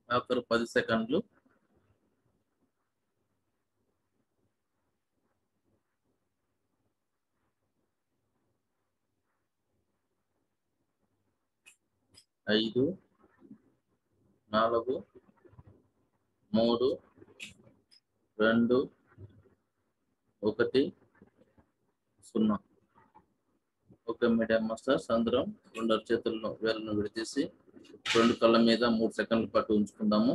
ఆఖరు పది సెకండ్లు ఐదు నాలుగు మూడు రెండు ఒకటి సున్నా ఓకే మీడియం మాస్టర్స్ అందరం రెండు చేతులను వేలను విడదీసి రెండు కళ్ళ మీద మూడు సెకండ్ల పాటు ఉంచుకుందాము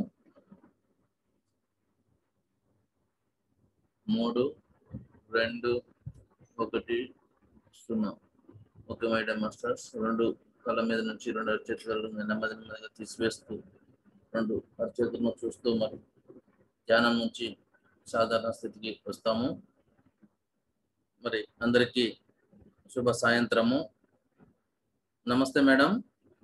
మూడు రెండు ఒకటి సున్నా ఓకే మీడియం మాస్టర్స్ రెండు కళ్ళ మీద నుంచి రెండు అరచేతులను నెమ్మది నెమ్మదిగా తీసివేస్తూ రెండు అరచేతులను చూస్తూ మరి ధ్యానం నుంచి సాధారణ స్థితికి వస్తాము మరి అందరికీ శుభ సాయంత్రము నమస్తే మేడం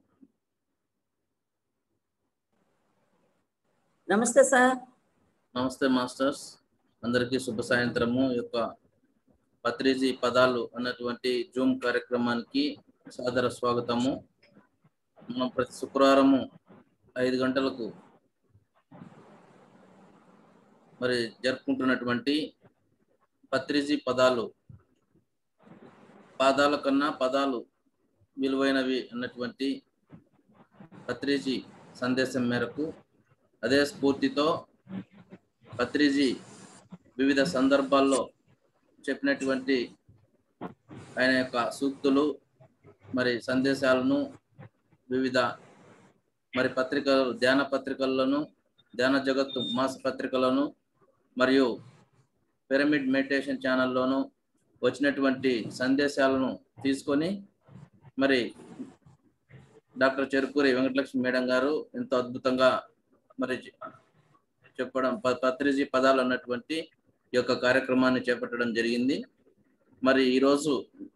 నమస్తే సార్ నమస్తే మాస్టర్స్ అందరికీ శుభ సాయంత్రము ఈ యొక్క పత్రిజీ పదాలు అన్నటువంటి జూమ్ కార్యక్రమానికి సాదర స్వాగతము మనం ప్రతి శుక్రవారము ఐదు గంటలకు మరి జరుపుకుంటున్నటువంటి పత్రిజీ పదాలు పాదాల కన్నా పదాలు విలువైనవి అన్నటువంటి పత్రిజీ సందేశం మేరకు అదే స్ఫూర్తితో పత్రిజీ వివిధ సందర్భాల్లో చెప్పినటువంటి ఆయన యొక్క సూక్తులు మరి సందేశాలను వివిధ మరి పత్రికలు ధ్యాన పత్రికల్లోను ధ్యాన జగత్తు మాస పత్రికలను మరియు పిరమిడ్ మెడిటేషన్ ఛానల్లోను వచ్చినటువంటి సందేశాలను తీసుకొని మరి డాక్టర్ చెరుకూరి వెంకటలక్ష్మి మేడం గారు ఎంతో అద్భుతంగా మరి చెప్పడం ప- పత్రిజీ పదాలు అన్నటువంటి ఈ యొక్క కార్యక్రమాన్ని చేపట్టడం జరిగింది మరి ఈరోజు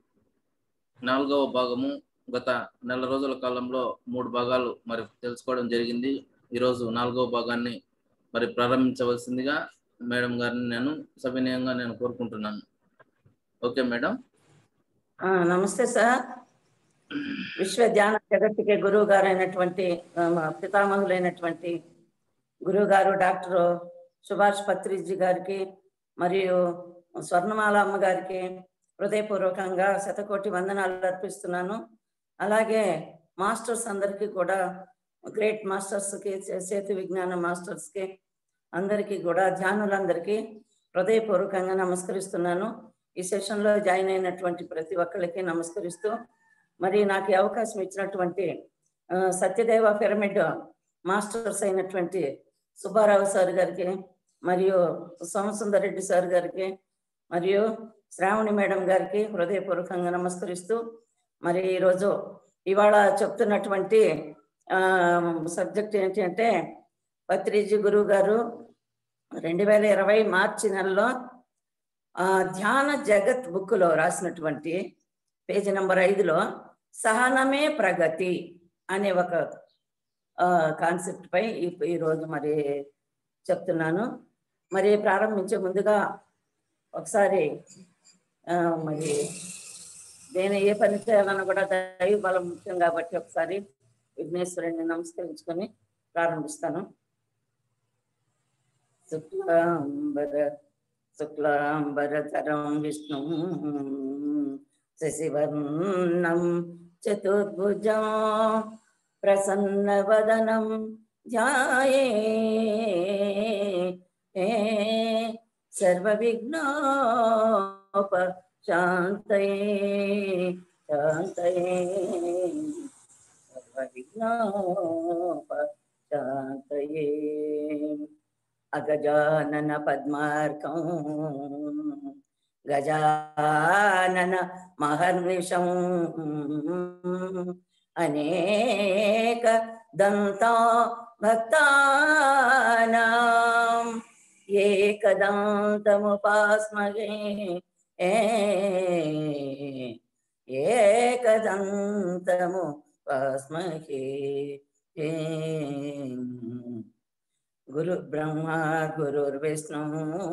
నాలుగవ భాగము గత నెల రోజుల కాలంలో మూడు భాగాలు మరి తెలుసుకోవడం జరిగింది ఈరోజు నాలుగవ భాగాన్ని మరి ప్రారంభించవలసిందిగా మేడం గారిని నేను సవినయంగా నేను కోరుకుంటున్నాను ఓకే మేడం ఆ, నమస్తే సార్ విశ్వ ధ్యాన జగత్తుకి గురువు గారు అయినటువంటి ఆ, మా పితామహులైనటువంటి గురువు గారు డాక్టర్ సుభాష్ పత్రిజీ గారికి మరియు స్వర్ణమాల అమ్మ గారికి హృదయపూర్వకంగా శతకోటి వందనాలు అర్పిస్తున్నాను అలాగే మాస్టర్స్ అందరికీ కూడా గ్రేట్ మాస్టర్స్కి చేతి విజ్ఞాన మాస్టర్స్కి అందరికీ కూడా ధ్యానులందరికీ హృదయపూర్వకంగా నమస్కరిస్తున్నాను ఈ సెషన్లో జాయిన్ అయినటువంటి ప్రతి ఒక్కరికి నమస్కరిస్తూ మరి నాకు ఈ అవకాశం ఇచ్చినటువంటి ఆ, సత్యదేవ పిరమిడ్ మాస్టర్స్ అయినటువంటి సుబ్బారావు సార్ గారికి మరియు సోమసుందర్ రెడ్డి సార్ గారికి మరియు శ్రావణి మేడం గారికి హృదయపూర్వకంగా నమస్కరిస్తూ మరి ఈరోజు ఇవాళ చెప్తున్నటువంటి సబ్జెక్ట్ ఏంటి అంటే పత్రిజీ గురువు గారు రెండు వేల ఇరవై మార్చి నెలలో ఆ, ధ్యాన జగత్ బుక్లో రాసినటువంటి పేజీ నెంబర్ ఐదులో సహనమే ప్రగతి అనే ఒక కాన్సెప్ట్ పై ఈ- ఈరోజు మరి చెప్తున్నాను మరి ప్రారంభించే ముందుగా ఒకసారి ఆ, మరి నేను ఏ పని చేయాలన్నా కూడా దైవ బలం ముఖ్యం కాబట్టి ఒకసారి విఘ్నేశ్వరుని నమస్కరించుకొని ప్రారంభిస్తాను శుక్లాంబర శుక్లాంబరధరం విష్ణు శశివర్ణం చతుర్భుజం ప్రసన్నవదనం ధ్యాయే సర్వవిఘ్నోప శాంతయే శాంతయే సర్వవిఘ్నోప శాంతయే అగజానన పద్మార్కం గజానన మహర్నిషం అనేక దంతా భక్తానాం ఏకదంతముపాస్మగే ఏకదంతము పాస్మహే గురు బ్రహ్మ గురుర్విష్ణు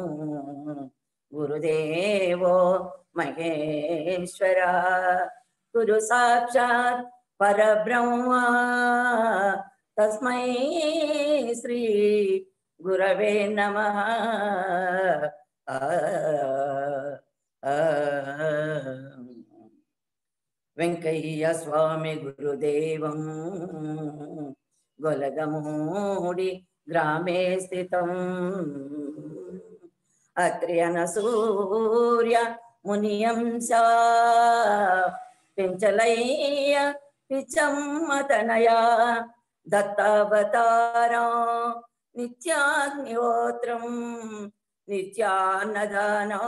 గురుదేవో మహేశ్వర గురు సాక్షాత్ పరబ్రహ్మ తస్మై శ్రీ గురవే నమ వెంకయ్య స్వామి గురుదేవం గొలగమూడి గ్రామే స్థితం అత్రియన సూర్య మునియంశ పెంచలయ్య పిచ్చమ్మతనయ దత్తావతారా నిత్యాగ్నిహోత్రం నిత్యాన్నదానో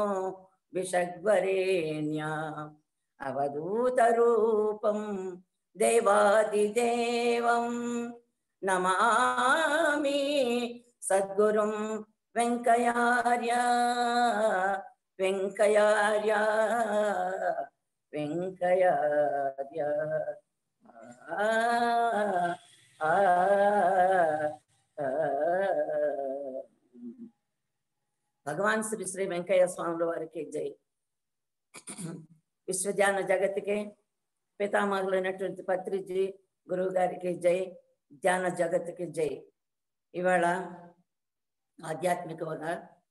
విషగ్వరేణ్య అవధూతరూపం దేవాదిదేవం నమామి సద్గురుం వెంకయార్య వెంకయార్య వెంకయార్య ఆ, ఆ, ఆ. భగవాన్ శ్రీ శ్రీ వెంకయ్య స్వాముల వారికి జై విశ్వజ్ఞాన జగత్తుకే పితామహులైనటువంటి పత్రిజీ గురువు గారికి జై ధ్యాన జగత్తుకి జై ఇవాళ ఆధ్యాత్మికంగా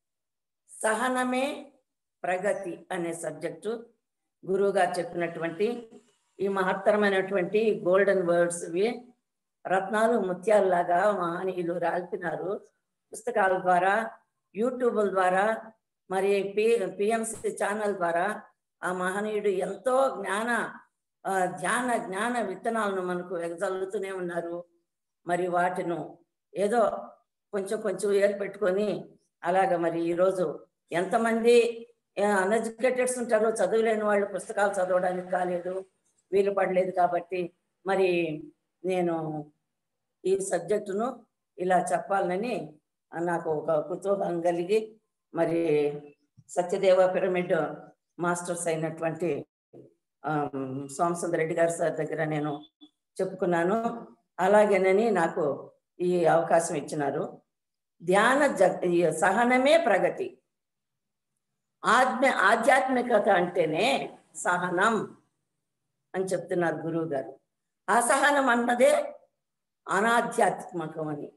సహనమే ప్రగతి అనే సబ్జెక్టు గురువు గారు చెప్పినటువంటి ఈ మహత్తరమైనటువంటి గోల్డెన్ వర్డ్స్ ఇవి రత్నాలు ముత్యాలలాగా మహనీయులు రాల్పినారు పుస్తకాల ద్వారా యూట్యూబ్ల ద్వారా మరి పి పిఎంసి ఛానల్ ద్వారా ఆ మహనీయుడు ఎంతో జ్ఞాన ఆ, ధ్యాన జ్ఞాన విత్తనాలను మనకు వెగజల్లుతూనే ఉన్నారు మరి వాటిను ఏదో కొంచెం కొంచెం ఏర్పెట్టుకొని అలాగ మరి ఈరోజు ఎంతమంది అన్ఎడ్యుకేటెడ్స్ ఉంటారో చదువులేని వాళ్ళు పుస్తకాలు చదవడానికి కాలేదు వీలు పడలేదు కాబట్టి మరి నేను ఈ సబ్జెక్టును ఇలా చెప్పాలని నాకు ఒక కుతూహలం కలిగి మరి సత్యదేవ పిరమిడ్ మాస్టర్స్ అయినటువంటి సోమసుందర్ రెడ్డి గారి సార్ దగ్గర నేను చెప్పుకున్నాను అలాగేనని నాకు ఈ అవకాశం ఇచ్చినారు ధ్యాన జ ఈ సహనమే ప్రగతి ఆత్మ ఆధ్యాత్మికత అంటేనే సహనం అని చెప్తున్నారు గురువు గారు అసహనం అన్నదే అనాధ్యాత్మికం అని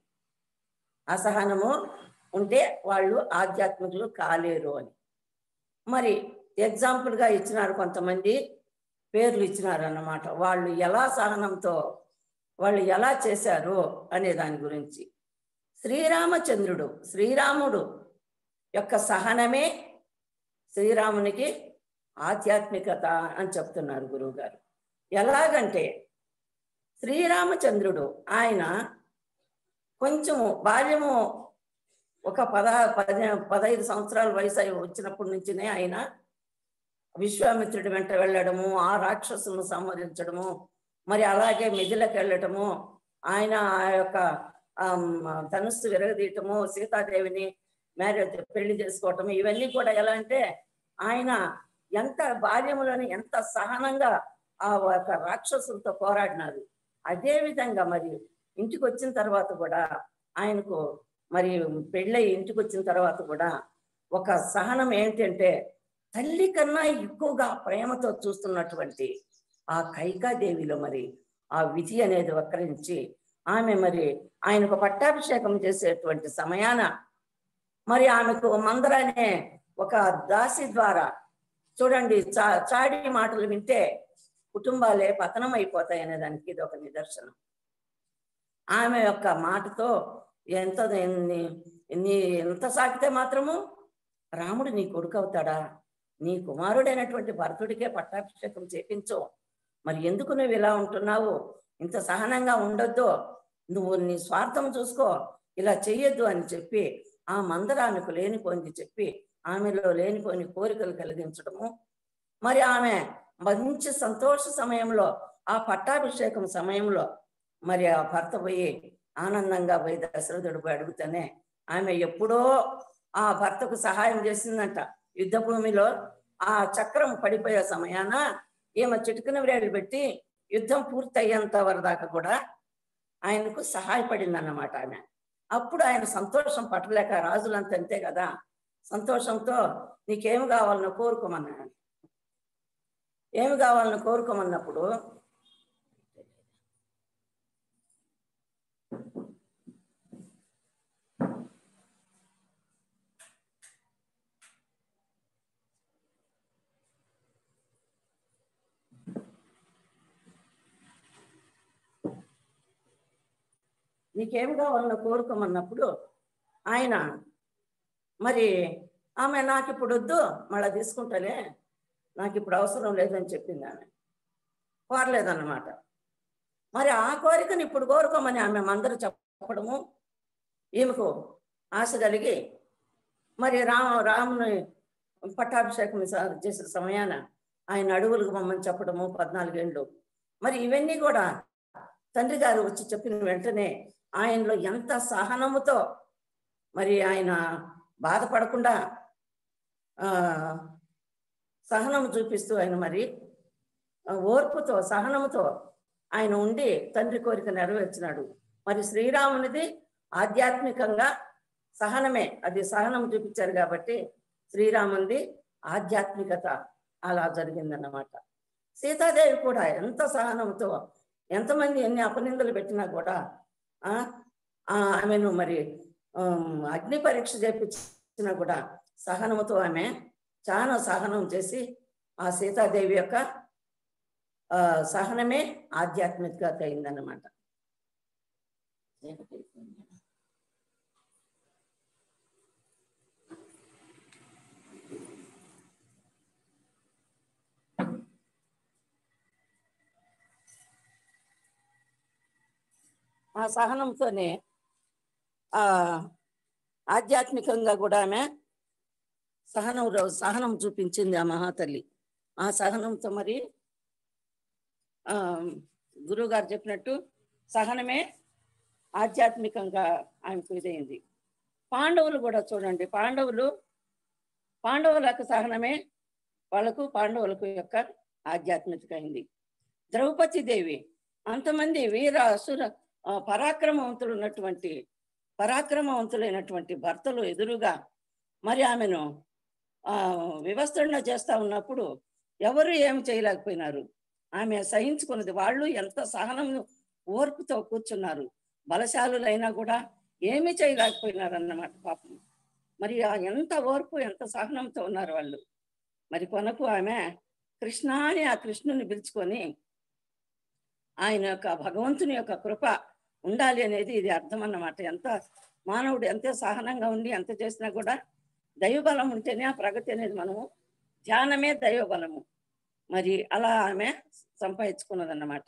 అసహనము ఉంటే వాళ్ళు ఆధ్యాత్మికులు కాలేరు అని మరి ఎగ్జాంపుల్గా ఇచ్చినారు కొంతమంది పేర్లు ఇచ్చినారు అన్నమాట వాళ్ళు ఎలా సహనంతో వాళ్ళు ఎలా చేశారు అనే దాని గురించి శ్రీరామచంద్రుడు శ్రీరాముడు యొక్క సహనమే శ్రీరామునికి ఆధ్యాత్మికత అని చెప్తున్నారు గురువు గారు ఎలాగంటే శ్రీరామచంద్రుడు ఆయన కొంచెము బాల్యము ఒక పద పది పదహైదు సంవత్సరాల వయసు అయి వచ్చినప్పటి నుంచినే ఆయన విశ్వామిత్రుడి వెంట వెళ్ళడము ఆ రాక్షసులను సంహరించడము మరి అలాగే మిథిలకు వెళ్ళటము ఆయన ఆ యొక్క ఆమ్, ధనుస్సు విరగదీయటము సీతాదేవిని మ్యారేజ్ పెళ్లి చేసుకోవటము ఇవన్నీ కూడా ఎలా అంటే ఆయన ఎంత బాల్యములోని ఎంత సహనంగా ఆ ఒక రాక్షసులతో పోరాడినారు అదే విధంగా మరి ఇంటికి వచ్చిన తర్వాత కూడా ఆయనకు మరి పెళ్ళై ఇంటికి వచ్చిన తర్వాత కూడా ఒక సహనం ఏంటంటే తల్లి కన్నా ఎక్కువగా ప్రేమతో చూస్తున్నటువంటి ఆ కైకాదేవిలో మరి ఆ విధి అనేది వక్రించి ఆమె మరి ఆయనకు పట్టాభిషేకం చేసేటువంటి సమయాన మరి ఆమెకు మందర అనే ఒక దాసి ద్వారా చూడండి చా చాడి మాటలు వింటే కుటుంబాలే పతనం అయిపోతాయి అనే దానికి ఇది ఒక నిదర్శనం ఆమె యొక్క మాటతో ఎంత నీ నీ ఎంత సాకితే మాత్రము రాముడు నీ కొడుకు అవుతాడా నీ కుమారుడైనటువంటి భరతుడికే పట్టాభిషేకం చేపించు మరి ఎందుకు నువ్వు ఇలా ఉంటున్నావు ఇంత సహనంగా ఉండొద్దు నువ్వు నీ స్వార్థం చూసుకో ఇలా చెయ్యొద్దు అని చెప్పి ఆ మందరానికి లేనిపోయింది చెప్పి ఆమెలో లేనిపోని కోరికలు కలిగించడము మరి ఆమె మంచి సంతోష సమయంలో ఆ పట్టాభిషేకం సమయంలో మరి ఆ భర్త పోయి ఆనందంగా పోయి దశరథుడు పోయి అడుగుతానే ఆమె ఎప్పుడో ఆ భర్తకు సహాయం చేసిందంట యుద్ధ భూమిలో ఆ చక్రం పడిపోయే సమయాన ఈమె చిటికిన వ్రేళ్ళు పెట్టి యుద్ధం పూర్తయ్యేంత వరదాకా కూడా ఆయనకు సహాయపడింది అన్నమాట ఆమె అప్పుడు ఆయన సంతోషం పట్టలేక రాజులంతా అంతే కదా సంతోషంతో నీకేమి కావాలనో కోరుకోమన్నాడు ఏమి కావాలని కోరుకోమన్నప్పుడు నీకేం కావాలన్నా కోరుకోమన్నప్పుడు ఆయన మరి ఆమె నాకు ఇప్పుడు వద్దు మళ్ళీ తీసుకుంటానే నాకు ఇప్పుడు అవసరం లేదని చెప్పింది ఆమె కోరలేదన్నమాట మరి ఆ కోరికను ఇప్పుడు కోరుకోమని ఆమె మందరు చెప్పడము ఈమెకు ఆశ కలిగి మరి రామ రాముని పట్టాభిషేకం స- చేసిన సమయాన ఆయన అడుగులకు మమ్మల్ని చెప్పడము పద్నాలుగేళ్ళు మరి ఇవన్నీ కూడా తండ్రి గారు వచ్చి చెప్పిన వెంటనే ఆయనలో ఎంత సహనముతో మరి ఆయన బాధపడకుండా ఆ, సహనం చూపిస్తూ ఆయన మరి ఆ, ఓర్పుతో సహనముతో ఆయన ఉండి తండ్రి కోరిక నెరవేర్చినాడు మరి శ్రీరామునిది ఆధ్యాత్మికంగా సహనమే అది సహనం చూపించారు కాబట్టి శ్రీరామునిది ఆధ్యాత్మికత అలా జరిగిందన్నమాట సీతాదేవి కూడా ఎంత సహనంతో ఎంతమంది ఎన్ని అపనిందలు పెట్టినా కూడా ఆ, ఆ, ఆమెను మరి ఆమ్, అగ్ని పరీక్ష చేపించినా కూడా సహనంతో ఆమె చాలా సహనం చేసి ఆ సీతాదేవి యొక్క ఆ, సహనమే ఆధ్యాత్మికత అయిందన్నమాట ఆ సహనంతోనే ఆ ఆధ్యాత్మికంగా కూడా ఆమె సహనం రో- సహనం చూపించింది ఆ మహాతల్లి ఆ సహనంతో మరి ఆ గురువు గారు చెప్పినట్టు సహనమే ఆధ్యాత్మికంగా ఆమెకు ఇదైంది పాండవులు కూడా చూడండి పాండవులు పాండవుల యొక్క సహనమే వాళ్ళకు పాండవులకు యొక్క ఆధ్యాత్మికత అయింది ద్రౌపది దేవి అంతమంది వీర అసుర ఆ, పరాక్రమవంతులు ఉన్నటువంటి పరాక్రమవంతులైనటువంటి భర్తలు ఎదురుగా మరి ఆమెను ఆ వివస్తరణ చేస్తా ఉన్నప్పుడు ఎవరు ఏమి చేయలేకపోయినారు ఆమె సహించుకున్నది వాళ్ళు ఎంత సహనం ఓర్పుతో కూర్చున్నారు బలశాలులైనా కూడా ఏమీ చేయలేకపోయినారు అన్నమాట పాపం మరి ఆ ఎంత ఓర్పు ఎంత సహనంతో ఉన్నారు వాళ్ళు మరి కొనకు ఆమె కృష్ణ అని ఆ కృష్ణుని పిలుచుకొని ఆయన యొక్క భగవంతుని యొక్క కృప ఉండాలి అనేది ఇది అర్థం అన్నమాట ఎంత మానవుడు ఎంత సహనంగా ఉండి ఎంత చేసినా కూడా దైవబలం ఉంటేనే ఆ ప్రగతి అనేది మనము ధ్యానమే దైవబలము మరి అలా ఆమె సంపాదించుకున్నదన్నమాట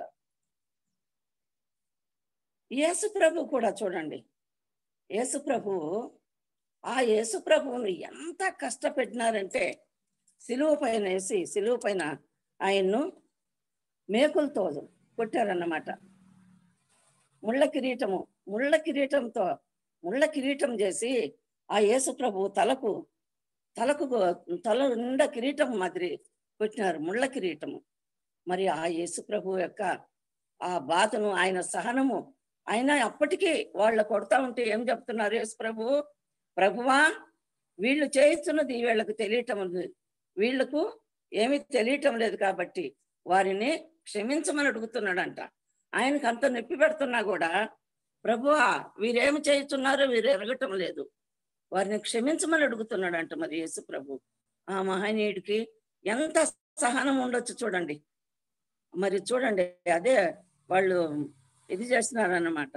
యేసు ప్రభు కూడా చూడండి యేసు ప్రభు ఆ యేసు ప్రభువును ఎంత కష్టపెట్టినారంటే సిలువ పైన వేసి సిలువ పైన ఆయన్ను మేకులతో కొట్టారన్నమాట ముళ్ళ కిరీటము ముళ్ళ కిరీటంతో ముళ్ళ కిరీటం చేసి ఆ యేసు ప్రభు తలకు తలకు తల నిండా కిరీటం మాదిరి పెట్టినారు ముళ్ళ కిరీటము మరి ఆ యేసు ప్రభు యొక్క ఆ బాధను ఆయన సహనము ఆయన అప్పటికీ వాళ్ళ కొడతా ఉంటే ఏం చెప్తున్నారు యేసు ప్రభు ప్రభువా వీళ్ళు చేస్తున్నది వీళ్ళకు తెలియటం లేదు వీళ్ళకు ఏమీ తెలియటం లేదు కాబట్టి వారిని క్షమించమని అడుగుతున్నాడంట ఆయనకు అంత నొప్పి పెడుతున్నా కూడా ప్రభువా వీరేమి చేస్తున్నారో వీరు ఎరగటం లేదు వారిని క్షమించమని అడుగుతున్నాడంట మరి యేసు ప్రభు ఆ మహనీయుడికి ఎంత సహనం ఉండొచ్చు చూడండి మరి చూడండి అదే వాళ్ళు ఇది చేస్తున్నారన్నమాట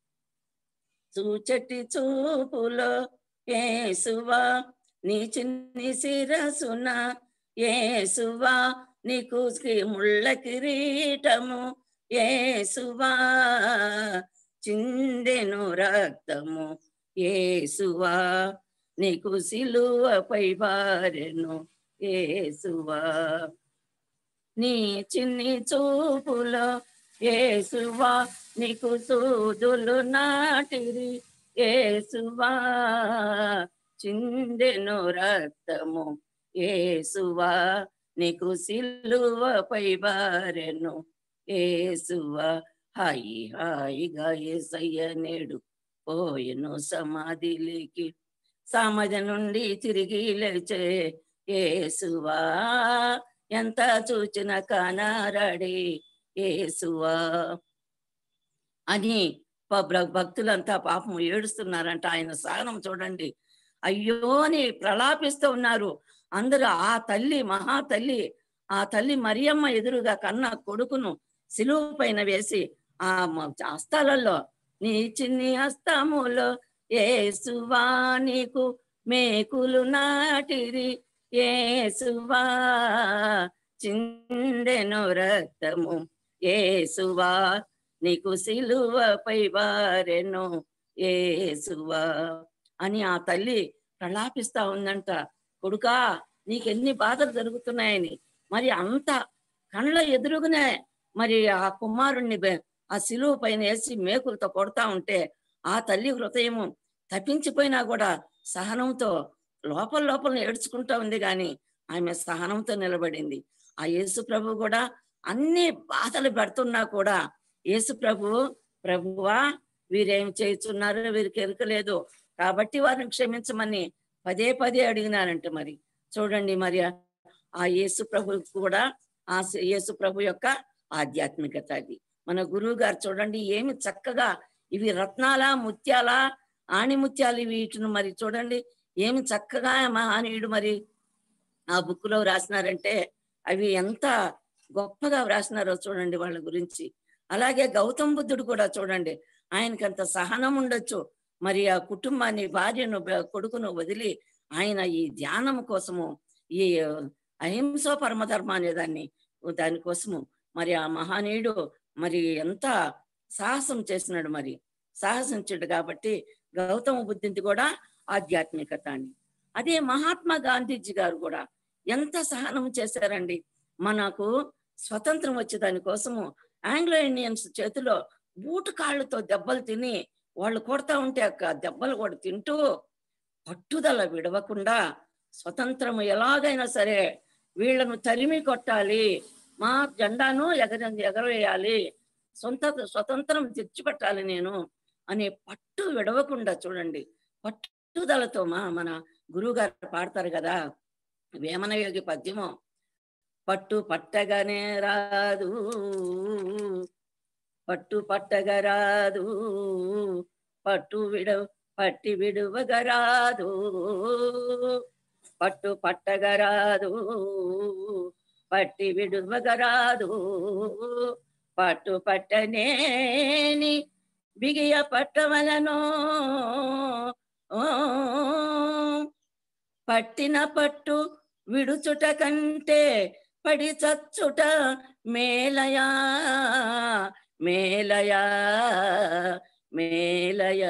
చూచటి చూపులో ఏసువా నీ చిన్ని శిరసున ఏసువా నీకు శ్రీ- ముళ్ళ కిరీటము ఏసువా చిందెను రక్తము ఏసువా నీకు సిలువపై బారెను ఏసువా నీ చిన్ని చూపులో ఏసువా నీకు సూదులు నాటిరి ఏసువా చిందెను రక్తము ఏసువా నీకు సిలువపై బారెను ఏసువా హాయి హాయిగా ఏసయ్య నేడు పోయెను సమాధిలోకి సమాధి నుండి తిరిగి లేచే ఏసువా ఎంత చూచిన కానారాడే ఏసువా అని ప- భ- భక్తులంతా పాపం ఏడుస్తున్నారంట ఆయన సహనం చూడండి అయ్యో అని ప్రలాపిస్తూ ఉన్నారు అందరూ ఆ తల్లి మహా తల్లి ఆ తల్లి మరియమ్మ ఎదురుగా కన్న కొడుకును సిలువు పైన వేసి ఆ మ- హస్తాలలో నీ చిన్ని హస్తములో ఏసువా నీకు మేకులు నాటిరి ఏసువా చిందెను రక్తము ఏసువా నీకు సిలువపై వారెను ఏసువా అని ఆ తల్లి ప్రలాపిస్తా ఉందంట కొడుకా నీకెన్ని బాధలు జరుగుతున్నాయని మరి అంత కళ్ళ ఎదురుగునే మరి ఆ కుమారుణ్ణి బె- ఆ సిలువ పైన వేసి మేకులతో కొడతా ఉంటే ఆ తల్లి హృదయము తప్పించిపోయినా కూడా సహనంతో లోపల లోపల ఏడ్చుకుంటా ఉంది కానీ ఆమె సహనంతో నిలబడింది ఆ యేసు ప్రభు కూడా అన్ని బాధలు పెడుతున్నా కూడా యేసు ప్రభు ప్రభువా వీరేం చేస్తున్నారు వీరికి ఎరకలేదు కాబట్టి వారిని క్షమించమని పదే పదే అడిగినారంట మరి చూడండి మరి ఆ యేసు ప్రభు కూడా ఆ యేసు ప్రభు యొక్క ఆధ్యాత్మికత అది మన గురువు గారు చూడండి ఏమి చక్కగా ఇవి రత్నాల ముత్యాల ఆణిముత్యాలు వీటిని మరి చూడండి ఏమి చక్కగా మహానీయుడు మరి ఆ బుక్ లో రాసినారంటే అవి ఎంత గొప్పగా వ్రాసినారో చూడండి వాళ్ళ గురించి అలాగే గౌతమ్ బుద్ధుడు కూడా చూడండి ఆయనకంత సహనం ఉండొచ్చు మరి ఆ కుటుంబాన్ని భార్యను బ- కొడుకును వదిలి ఆయన ఈ ధ్యానం కోసము ఈ అహింస పరమధర్మ అనే దాన్ని దానికోసము మరి ఆ మహానీయుడు మరి ఎంత సాహసం చేసినాడు మరి సాహసించాడు కాబట్టి గౌతమ బుద్ధుని కూడా ఆధ్యాత్మికత అని అదే మహాత్మా గాంధీజీ గారు కూడా ఎంత సహనం చేశారండి మనకు స్వతంత్రం వచ్చే దానికోసము ఆంగ్లో ఇండియన్స్ చేతిలో బూటు కాళ్ళతో దెబ్బలు తిని వాళ్ళు కొడతా ఉంటే అక్క దెబ్బలు కూడా తింటూ పట్టుదల విడవకుండా స్వతంత్రం ఎలాగైనా సరే వీళ్ళను తరిమి కొట్టాలి మా జెండాను ఎగర ఎగరవేయాలి సొంత స్వతంత్రం తెచ్చిపెట్టాలి నేను అనే పట్టు విడవకుండా చూడండి పట్టుదలతో మా మన గురువు గారు పాడతారు కదా వేమన యోగి పద్యము పట్టు పట్టగానే రాదు పట్టు పట్టగరాదు పట్టు విడ పట్టి విడువగరాదు పట్టు పట్టగరాదు పట్టి విడువగరాదు పట్టు పట్టనేని బిగియ పట్టవలను ఓ, పట్టిన పట్టు విడుచుట కంటే పడి చచ్చుట మేలయా మేలయా మేలయా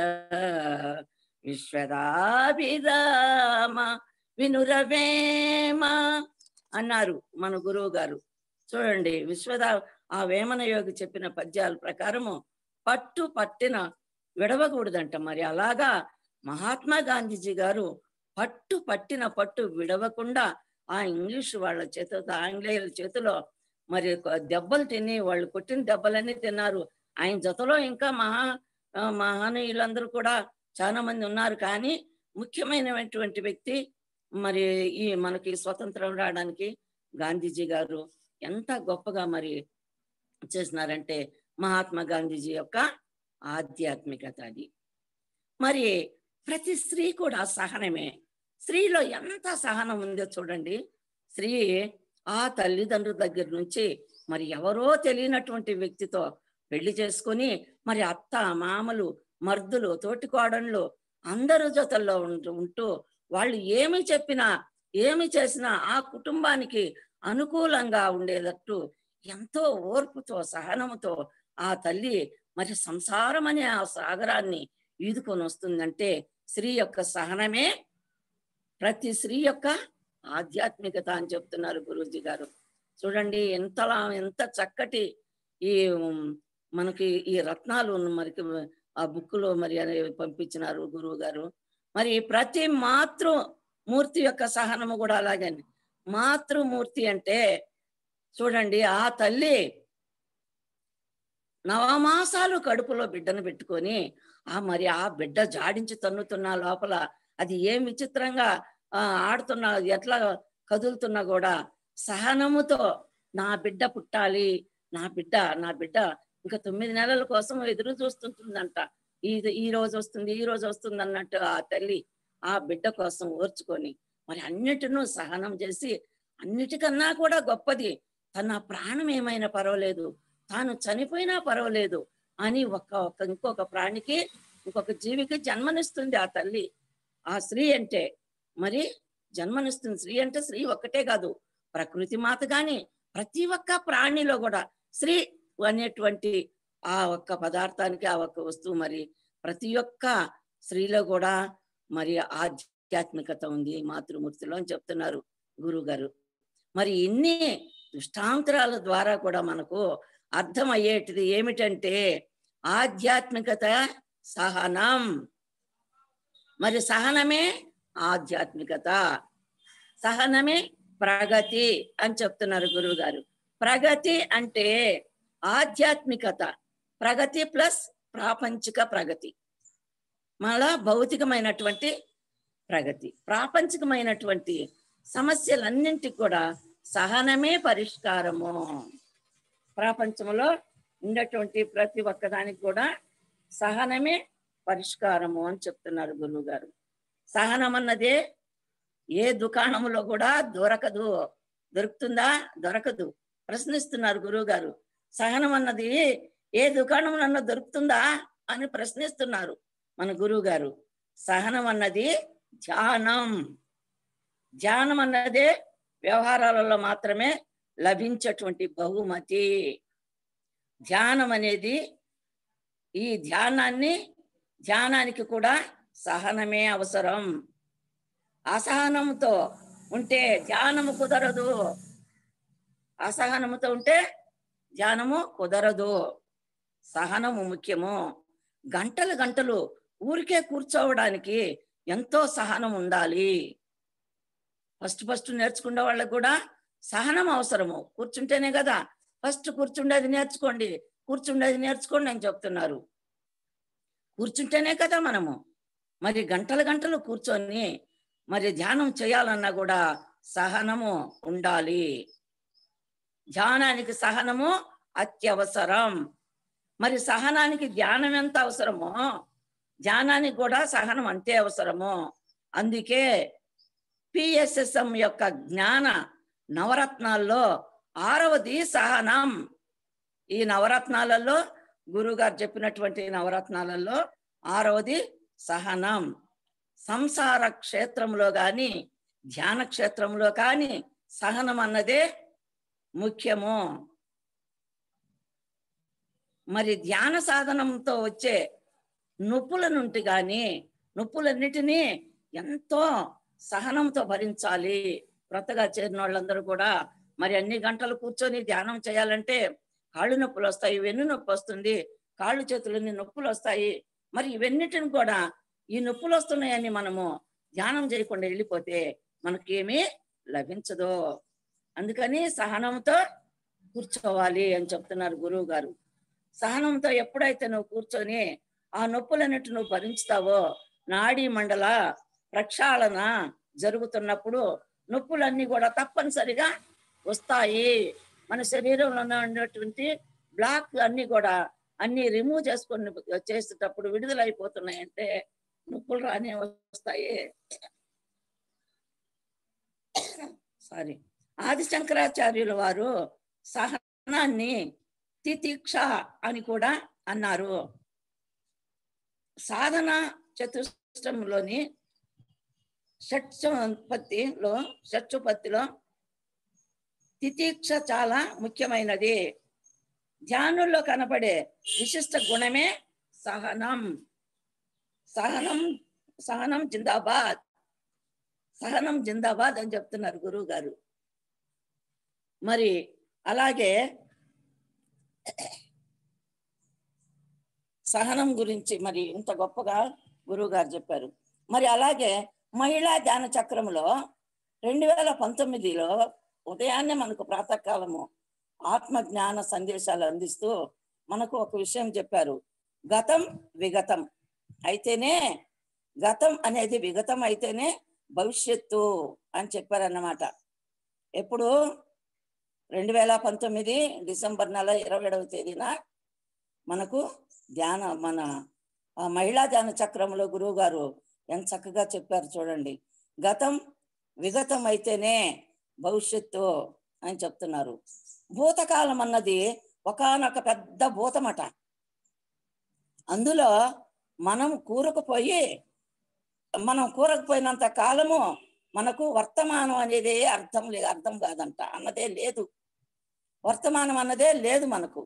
విశ్వదాభిరామ వినురవేమ అన్నారు మన గురువు గారు చూడండి విశ్వదా ఆ వేమన యోగి చెప్పిన పద్యాల ప్రకారము పట్టు పట్టిన విడవకూడదంట మరి అలాగా మహాత్మా గాంధీజీ గారు పట్టు పట్టిన పట్టు విడవకుండా ఆ ఇంగ్లీష్ వాళ్ళ చేతితో ఆంగ్లేయుల చేతిలో మరి కొ- దెబ్బలు తిని వాళ్ళు కొట్టిన దెబ్బలన్నీ తిన్నారు ఆయన జతలో ఇంకా మహా ఆ, మహనీయులందరూ కూడా చాలా మంది ఉన్నారు కానీ ముఖ్యమైనటువంటి వ్యక్తి మరి ఈ మనకి స్వతంత్రం రావడానికి గాంధీజీ గారు ఎంత గొప్పగా మరి చేసినారంటే మహాత్మా గాంధీజీ యొక్క ఆధ్యాత్మికత అది మరి ప్రతి స్త్రీ కూడా సహనమే స్త్రీలో ఎంత సహనం ఉందో చూడండి స్త్రీ ఆ తల్లిదండ్రుల దగ్గర నుంచి మరి ఎవరో తెలియనటువంటి వ్యక్తితో పెళ్లి చేసుకొని మరి అత్త మామలు మర్దులు తోటికోడళ్ళు అందరు జతల్లో ఉంటూ ఉంటూ వాళ్ళు ఏమి చెప్పినా ఏమి చేసినా ఆ కుటుంబానికి అనుకూలంగా ఉండేటట్టు ఎంతో ఓర్పుతో సహనముతో ఆ తల్లి మరి సంసారం అనే ఆ సాగరాన్ని ఈదుకొని వస్తుందంటే స్త్రీ యొక్క సహనమే ప్రతి స్త్రీ యొక్క ఆధ్యాత్మికత అని చెప్తున్నారు గురూజీ గారు చూడండి ఎంతలా ఎంత చక్కటి ఈ ఉమ్, మనకి ఈ రత్నాలు మనకి ఆ బుక్ లో మరి అనేవి పంపించినారు గురువు గారు మరి ప్రతి మాతృ మూర్తి యొక్క సహనము కూడా అలాగే మాతృమూర్తి అంటే చూడండి ఆ తల్లి నవమాసాలు కడుపులో బిడ్డను పెట్టుకొని ఆ మరి ఆ బిడ్డ జాడించి తన్నుతున్న లోపల అది ఏం విచిత్రంగా ఆ, ఆడుతున్నా ఎట్లా కదులుతున్నా కూడా సహనముతో నా బిడ్డ పుట్టాలి నా బిడ్డ నా బిడ్డ ఇంకా తొమ్మిది నెలల కోసం ఎదురు చూస్తుంటుందంట ఈ ఈ రోజు వస్తుంది ఈ రోజు వస్తుంది అన్నట్టు ఆ తల్లి ఆ బిడ్డ కోసం ఓర్చుకొని మరి అన్నిటినూ సహనం చేసి అన్నిటికన్నా కూడా గొప్పది తన ప్రాణం ఏమైనా పర్వాలేదు తాను చనిపోయినా పర్వాలేదు అని ఒక ఒక ఇంకొక ప్రాణికి ఇంకొక జీవికి జన్మనిస్తుంది ఆ తల్లి ఆ స్త్రీ అంటే మరి జన్మనిస్తుంది స్త్రీ అంటే స్త్రీ ఒక్కటే కాదు ప్రకృతి మాత గాని ప్రతి ఒక్క ప్రాణిలో కూడా స్త్రీ అనేటువంటి ఆ ఒక్క పదార్థానికి ఆ ఒక్క వస్తువు మరి ప్రతి ఒక్క స్త్రీలో కూడా మరి ఆధ్యాత్మికత ఉంది మాతృమూర్తిలో అని చెప్తున్నారు గురువు గారు మరి ఇన్ని దృష్టాంతరాల ద్వారా కూడా మనకు అర్థమయ్యేటిది ఏమిటంటే ఆధ్యాత్మికత సహనం మరి సహనమే ఆధ్యాత్మికత సహనమే ప్రగతి అని చెప్తున్నారు గురువు గారు ప్రగతి అంటే ఆధ్యాత్మికత ప్రగతి ప్లస్ ప్రాపంచిక ప్రగతి మళ్ళా భౌతికమైనటువంటి ప్రగతి ప్రాపంచికమైనటువంటి సమస్యలన్నింటికి కూడా సహనమే పరిష్కారము ప్రపంచంలో ఉన్నటువంటి ప్రతి ఒక్కదానికి కూడా సహనమే పరిష్కారము అని చెప్తున్నారు గురువు గారు సహనం అన్నదే ఏ దుకాణంలో కూడా దొరకదు దొరుకుతుందా దొరకదు ప్రశ్నిస్తున్నారు గురువు గారు సహనం అన్నది ఏ దుకాణంలో దొరుకుతుందా అని ప్రశ్నిస్తున్నారు మన గురువు గారు సహనం అన్నది ధ్యానం ధ్యానం అన్నదే వ్యవహారాలలో మాత్రమే లభించేటువంటి బహుమతి ధ్యానం అనేది ఈ ధ్యానాన్ని ధ్యానానికి కూడా సహనమే అవసరం అసహనంతో ఉంటే ధ్యానము కుదరదు అసహనముతో ఉంటే ధ్యానము కుదరదు సహనము ముఖ్యము గంటలు గంటలు ఊరికే కూర్చోవడానికి ఎంతో సహనం ఉండాలి ఫస్ట్ ఫస్ట్ నేర్చుకునే వాళ్ళకు కూడా సహనం అవసరము కూర్చుంటేనే కదా ఫస్ట్ కూర్చుండేది నేర్చుకోండి కూర్చుండేది నేర్చుకోండి అని చెప్తున్నారు కూర్చుంటేనే కదా మనము మరి గంటలు గంటలు కూర్చొని మరి ధ్యానం చేయాలన్నా కూడా సహనము ఉండాలి ధ్యానానికి సహనము అత్యవసరం మరి సహనానికి ధ్యానం ఎంత అవసరమో ధ్యానానికి కూడా సహనం అంతే అవసరము అందుకే పిఎస్ఎస్ఎం యొక్క జ్ఞాన నవరత్నాల్లో ఆరవది సహనం ఈ నవరత్నాలలో గురుగారు చెప్పినటువంటి నవరత్నాలలో ఆరవది సహనం సంసార క్షేత్రంలో గాని ధ్యాన క్షేత్రంలో కానీ సహనం అన్నదే ముఖ్యము మరి ధ్యాన సాధనంతో వచ్చే నొప్పుల నుండి కానీ నొప్పులన్నిటినీ ఎంతో సహనంతో భరించాలి క్రొత్తగా చేరిన వాళ్ళందరూ కూడా మరి అన్ని గంటలు కూర్చొని ధ్యానం చేయాలంటే కాళ్ళు నొప్పులు వస్తాయి వెన్ను నొప్పి వస్తుంది కాళ్ళు చేతులన్నీ నొప్పులు వస్తాయి మరి ఇవన్నిటిని కూడా ఈ నొప్పులు వస్తున్నాయని మనము ధ్యానం చేయకుండా వెళ్ళిపోతే మనకేమీ లభించదు అందుకని సహనంతో కూర్చోవాలి అని చెప్తున్నారు గురువు గారు సహనంతో ఎప్పుడైతే నువ్వు కూర్చొని ఆ నొప్పులన్నిటి నువ్వు భరించుతావో నాడీ మండల ప్రక్షాళన జరుగుతున్నప్పుడు నొప్పులన్నీ కూడా తప్పనిసరిగా వస్తాయి మన శరీరంలో ఉన్నటువంటి బ్లాక్ అన్ని కూడా అన్ని రిమూవ్ చేసుకొని చేసేటప్పుడు విడుదలైపోతున్నాయి అంటే నొప్పులు రానే వస్తాయి సారీ ఆది శంకరాచార్యుల వారు సహనాన్ని తితిక్ష అని కూడా అన్నారు సాధన చతుష్టంలోని షట్పత్తిలో షట్సుపత్తిలో తితీక్ష చాలా ముఖ్యమైనది ధ్యానుల్లో కనపడే విశిష్ట గుణమే సహనం సహనం సహనం జిందాబాద్ సహనం జిందాబాద్ అని చెప్తున్నారు గురువు గారు మరి అలాగే సహనం గురించి మరి ఇంత గొప్పగా గురువు గారు చెప్పారు మరి అలాగే మహిళా ధ్యాన చక్రంలో రెండు వేల పంతొమ్మిదిలో ఉదయాన్నే మనకు ప్రాతకాలము ఆత్మ జ్ఞాన సందేశాలు అందిస్తూ మనకు ఒక విషయం చెప్పారు గతం విగతం అయితేనే గతం అనేది విగతం అయితేనే భవిష్యత్తు అని చెప్పారన్నమాట ఎప్పుడు రెండు వేల పంతొమ్మిది డిసెంబర్ నెల ఇరవై ఏడవ తేదీన మనకు ధ్యాన మన ఆ మహిళా ధ్యాన చక్రంలో గురువు గారు ఎంత చక్కగా చెప్పారు చూడండి గతం విగతం అయితేనే భవిష్యత్తు అని చెప్తున్నారు భూతకాలం అన్నది ఒకనొక పెద్ద భూతమట అందులో మనం కూరకపోయి మనం కూరకపోయినంత కాలము మనకు వర్తమానం అనేది అర్థం లేదు అర్థం కాదంట అన్నదే లేదు వర్తమానం అన్నదే లేదు మనకు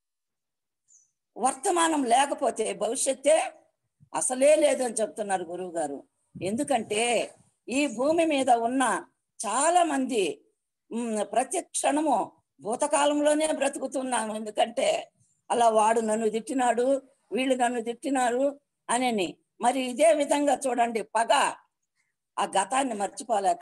వర్తమానం లేకపోతే భవిష్యత్తే అసలే లేదని చెప్తున్నారు గురువు గారు ఎందుకంటే ఈ భూమి మీద ఉన్న చాలా మంది ఉమ్, ప్రతి క్షణము భూతకాలంలోనే బ్రతుకుతున్నాను ఎందుకంటే అలా వాడు నన్ను తిట్టినాడు వీళ్ళు నన్ను తిట్టినారు అనని మరి ఇదే విధంగా చూడండి పగ ఆ గతాన్ని మర్చిపోలేక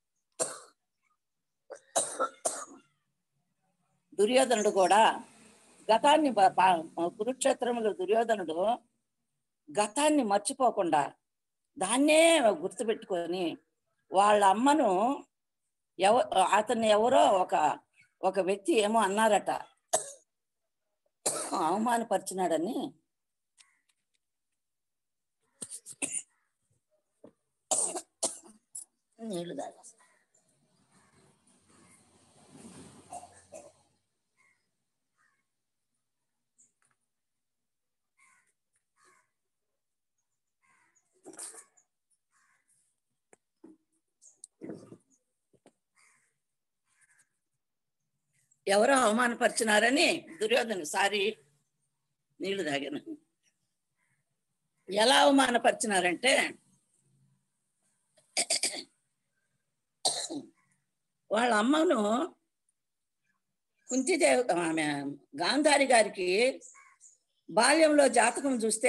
దుర్యోధనుడు కూడా గతాన్ని బ- ప- కురుక్షేత్రంలో దుర్యోధనుడు గతాన్ని మర్చిపోకుండా దాన్నే గుర్తుపెట్టుకొని వాళ్ళ అమ్మను ఎవ అతన్ని ఎవరో ఒక ఒక వ్యక్తి ఏమో అన్నారట అవమానపరిచినాడని నీళ్లు తాగా ఎవరో అవమానపరిచినారని దుర్యోధన సారి నీళ్లు తాగాను ఎలా అవమానపరిచినారంటే వాళ్ళ అమ్మను కుంతిదేవి ఆమె గాంధారి గారికి బాల్యంలో జాతకం చూస్తే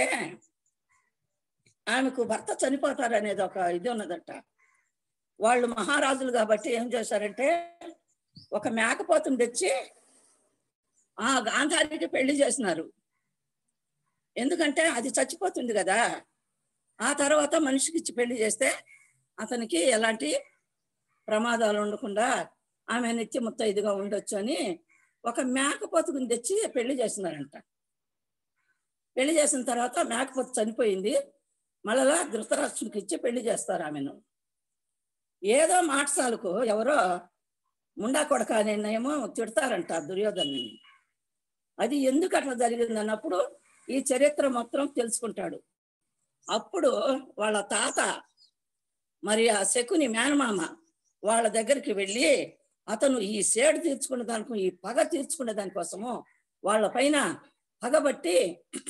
ఆమెకు భర్త చనిపోతారు అనేది ఒక ఇది ఉన్నదట వాళ్ళు మహారాజులు కాబట్టి ఏం చేశారంటే ఒక మేకపోతుని తెచ్చి ఆ గాంధారికి పెళ్లి చేసినారు ఎందుకంటే అది చచ్చిపోతుంది కదా ఆ తర్వాత మనిషికి ఇచ్చి పెళ్లి చేస్తే అతనికి ఎలాంటి ప్రమాదాలు ఉండకుండా ఆమె నిత్య ముత్తైదుగా ఉండొచ్చు అని ఒక మేకపోతుకుని తెచ్చి పెళ్లి చేసినారంట పెళ్లి చేసిన తర్వాత మేకపోతు చనిపోయింది మళ్ళా ధృతరాష్ట్రునికి ఇచ్చి పెళ్లి చేస్తారు ఆమెను ఏదో మాటసాలకు ఎవరో ముండా కొడక అనే ఏమో తిడతారంట దుర్యోధను అది ఎందుకు అట్లా జరిగింది అన్నప్పుడు ఈ చరిత్ర మొత్తం తెలుసుకుంటాడు అప్పుడు వాళ్ళ తాత మరి ఆ శకుని మేనమామ వాళ్ళ దగ్గరికి వెళ్ళి అతను ఈ సేడు తీర్చుకునే దానికి ఈ పగ తీర్చుకునే దానికోసము వాళ్ళ పైన పగబట్టి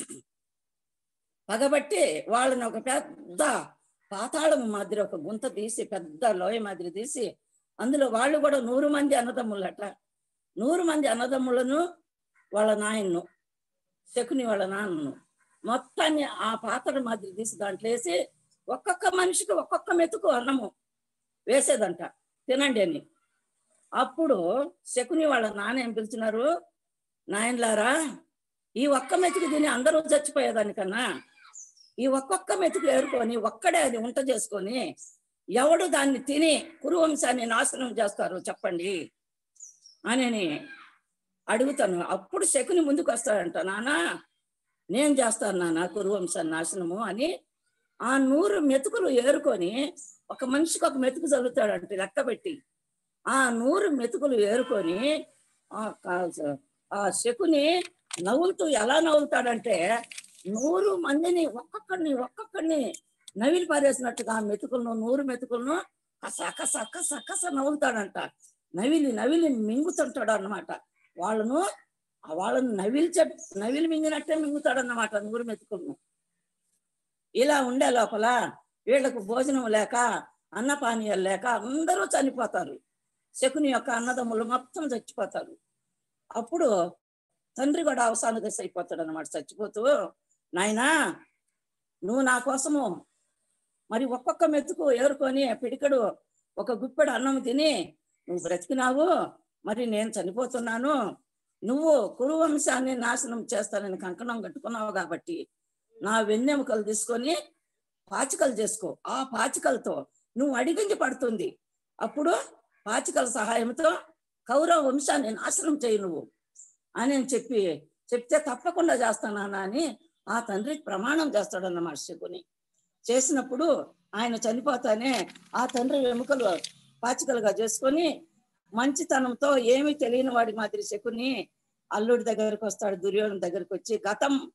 పగబట్టి వాళ్ళని ఒక పెద్ద పాతాళం మాదిరి ఒక గుంత తీసి పెద్ద లోయ మాదిరి తీసి అందులో వాళ్ళు కూడా నూరు మంది అన్నదమ్ములట నూరు మంది అన్నదమ్ములను వాళ్ళ నాయన్ను శకుని వాళ్ళ నాన్నను మొత్తాన్ని ఆ పాత్ర మాదిరి తీసి దాంట్లో వేసి ఒక్కొక్క మనిషికి ఒక్కొక్క మెతుకు అన్నము వేసేదంట తినండి అని అప్పుడు శకుని వాళ్ళ నాన్న ఏం పిలిచినారు నాయనలారా ఈ ఒక్క మెతుకు తిని అందరూ చచ్చిపోయేదానికన్నా ఈ ఒక్కొక్క మెతుకు ఏరుకొని ఒక్కడే అది వంట చేసుకొని ఎవడు దాన్ని తిని కురువంశాన్ని నాశనం చేస్తారు చెప్పండి అని అడుగుతాను అప్పుడు శకుని ముందుకు వస్తాడంట నానా నేను చేస్తాను నాన్న కురువంశాన్ని నాశనము అని ఆ నూరు మెతుకులు ఏరుకొని ఒక మనిషికి ఒక మెతుకు చల్లుతాడంట లెక్క పెట్టి ఆ నూరు మెతుకులు ఏరుకొని ఆ కా- ఆ శకుని నవ్వులుతూ ఎలా నవ్వుతాడంటే నూరు మందిని ఒక్కొక్కరిని ఒక్కొక్కరిని నవిలి పారేసినట్టుగా ఆ మెతుకులను నూరు మెతుకులను కస కస కస కస నవ్వుతాడంట నవిలి నవిలి మింగుతుంటాడు అన్నమాట వాళ్ళను ఆ వాళ్ళని నవిలి చెప్ నవిలి మింగినట్టే మింగుతాడు అన్నమాట నూరు మెతుకులను ఇలా ఉండే లోపల వీళ్ళకు భోజనం లేక అన్నపానీయాలు లేక అందరూ చనిపోతారు శకుని యొక్క అన్నదమ్ములు మొత్తం చచ్చిపోతారు అప్పుడు తండ్రి కూడా అవసాన దశ అయిపోతాడు అనమాట చచ్చిపోతూ నాయనా నువ్వు నా కోసము మరి ఒక్కొక్క మెతుకు ఏరుకొని పిడికడు ఒక గుప్పెడు అన్నం తిని నువ్వు బ్రతికినావు మరి నేను చనిపోతున్నాను నువ్వు కురువంశాన్ని నాశనం చేస్తానని కంకణం కట్టుకున్నావు కాబట్టి నా వెన్నెముకలు తీసుకొని పాచికలు చేసుకో ఆ పాచికలతో నువ్వు అడిగించి పడుతుంది అప్పుడు పాచికల సహాయంతో కౌరవ వంశాన్ని నాశనం చేయి నువ్వు అని అని చెప్పి చెప్తే తప్పకుండా చేస్తానా అని ఆ తండ్రి ప్రమాణం చేస్తాడన్నమాట శకుని చేసినప్పుడు ఆయన చనిపోతానే ఆ తండ్రి ఎముకలు పాచికలుగా చేసుకొని మంచితనంతో ఏమీ తెలియని వాడి మాదిరి శకుని అల్లుడి దగ్గరకు వస్తాడు దుర్యోధన దగ్గరకు వచ్చి గతం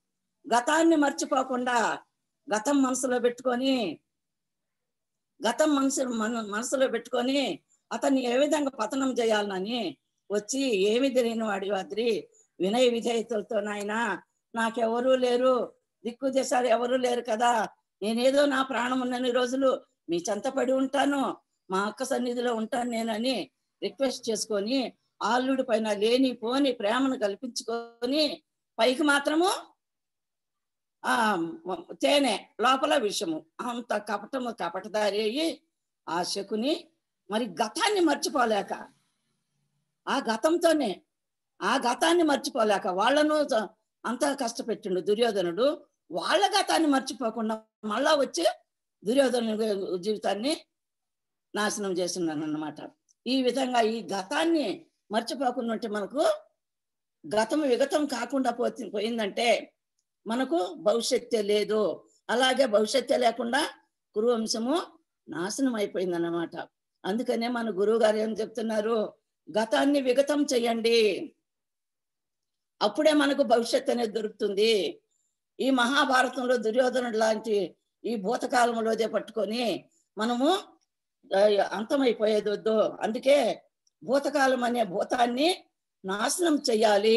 గతాన్ని మర్చిపోకుండా గతం మనసులో పెట్టుకొని గతం మనసు మన- మనసులో పెట్టుకొని అతన్ని ఏ విధంగా పతనం చేయాలని వచ్చి ఏమి తెలియని వాడి వాద్రి వినయ విధేయతలతో నాయన నాకెవరూ లేరు దిక్కు దేశాలు ఎవరూ లేరు కదా నేనేదో నా ప్రాణం ఉన్నన్ని రోజులు మీ చెంత పడి ఉంటాను మా అక్క సన్నిధిలో ఉంటాను నేనని రిక్వెస్ట్ చేసుకొని ఆల్లుడి పైన లేని పోని ప్రేమను కల్పించుకొని పైకి మాత్రము ఆ తేనె లోపల విషము అంత కపటము కపటదారి అయ్యి ఆ శకుని మరి గతాన్ని మర్చిపోలేక ఆ గతంతోనే ఆ గతాన్ని మర్చిపోలేక వాళ్ళను చ- అంత కష్టపెట్టిండు దుర్యోధనుడు వాళ్ళ గతాన్ని మర్చిపోకుండా మళ్ళా వచ్చి దుర్యోధను జీవితాన్ని నాశనం చేస్తున్నాను అన్నమాట ఈ విధంగా ఈ గతాన్ని మర్చిపోకుండా ఉంటే మనకు గతం విగతం కాకుండా పోతి పోయిందంటే మనకు భవిష్యత్తే లేదు అలాగే భవిష్యత్తే లేకుండా కురువంశము నాశనం అయిపోయింది అన్నమాట అందుకనే మన గురువు గారు ఏం చెప్తున్నారు గతాన్ని విగతం చెయ్యండి అప్పుడే మనకు భవిష్యత్ అనేది దొరుకుతుంది ఈ మహాభారతంలో దుర్యోధనుడు లాంటి ఈ భూతకాలంలోదే పట్టుకొని మనము ఆ, అంతమైపోయేది వద్దు అందుకే భూతకాలం అనే భూతాన్ని నాశనం చెయ్యాలి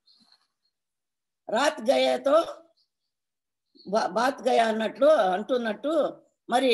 రాత్ గయాతో బా- బాత్ గయా అన్నట్లు అంటున్నట్టు మరి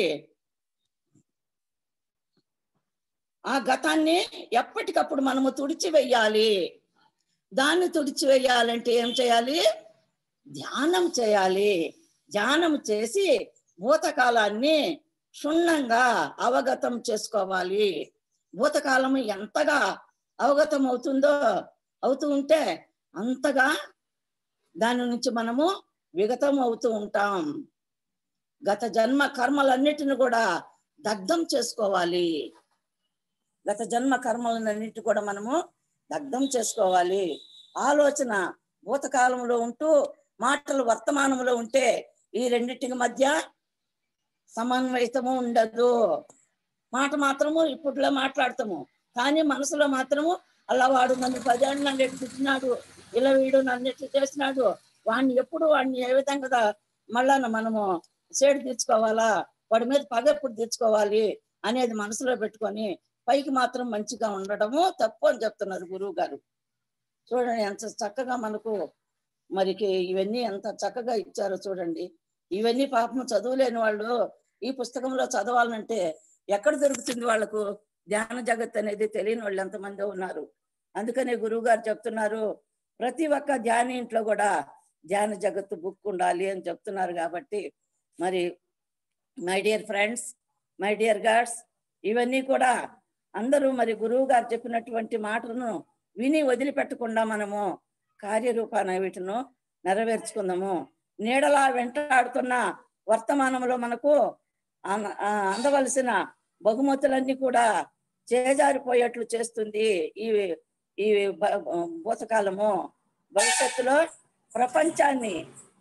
ఆ గతాన్ని ఎప్పటికప్పుడు మనము తుడిచి వెయ్యాలి దాన్ని తుడిచి వెయ్యాలంటే ఏం చేయాలి ధ్యానం చేయాలి ధ్యానం చేసి భూతకాలాన్ని క్షుణ్ణంగా అవగతం చేసుకోవాలి భూతకాలం ఎంతగా అవగతం అవుతుందో అవుతూ ఉంటే అంతగా దాని నుంచి మనము విగతం అవుతూ ఉంటాం గత జన్మ కర్మలన్నిటిని కూడా దగ్ధం చేసుకోవాలి గత జన్మ కర్మలన్నిటి కూడా మనము దగ్ధం చేసుకోవాలి ఆలోచన భూతకాలంలో ఉంటూ మాటలు వర్తమానంలో ఉంటే ఈ రెండింటికి మధ్య సమన్వయితము ఉండదు మాట మాత్రము ఇప్పట్లో మాట్లాడతాము కానీ మనసులో మాత్రము అలా వాడు నన్ను పదేళ్ళు నన్ను ఎట్టు తిట్టినాడు ఇలా వీడు నన్ను ఎట్లా చేసినాడు వాడిని ఎప్పుడు వాడిని ఏ విధంగా మళ్ళా మనము సేడు తీర్చుకోవాలా వాడి మీద పగ ఎప్పుడు తీర్చుకోవాలి అనేది మనసులో పెట్టుకొని పైకి మాత్రం మంచిగా ఉండడము తప్పు అని చెప్తున్నారు గురువు గారు చూడండి ఎంత చక్కగా మనకు మరికి ఇవన్నీ ఎంత చక్కగా ఇచ్చారో చూడండి ఇవన్నీ పాపం చదువులేని వాళ్ళు ఈ పుస్తకంలో చదవాలంటే ఎక్కడ దొరుకుతుంది వాళ్ళకు ధ్యాన జగత్ అనేది తెలియని వాళ్ళు ఎంతమంది ఉన్నారు అందుకనే గురువు గారు చెప్తున్నారు ప్రతి ఒక్క ధ్యాన ఇంట్లో కూడా ధ్యాన జగత్తు బుక్ ఉండాలి అని చెప్తున్నారు కాబట్టి మరి my dear friends my dear gods ఇవన్నీ కూడా అందరూ మరి గురువు గారు చెప్పినటువంటి మాటలను విని వదిలిపెట్టకుండా మనము కార్యరూపాన వీటిను నెరవేర్చుకుందాము నీడలా వెంటాడుతున్న వర్తమానంలో మనకు అన- ఆ అందవలసిన బహుమతులన్నీ కూడా చేజారిపోయేట్లు చేస్తుంది ఈ ఈ బ- భూతకాలము భవిష్యత్తులో ప్రపంచాన్ని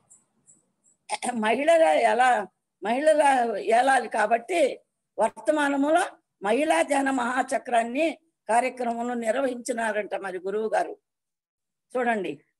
మహిళల ఎలా మహిళల ఏలాలి కాబట్టి వర్తమానములో మహిళా ధ్యాన మహాచక్రాన్ని కార్యక్రమంలో నిర్వహించినారంట మరి గురువు గారు చూడండి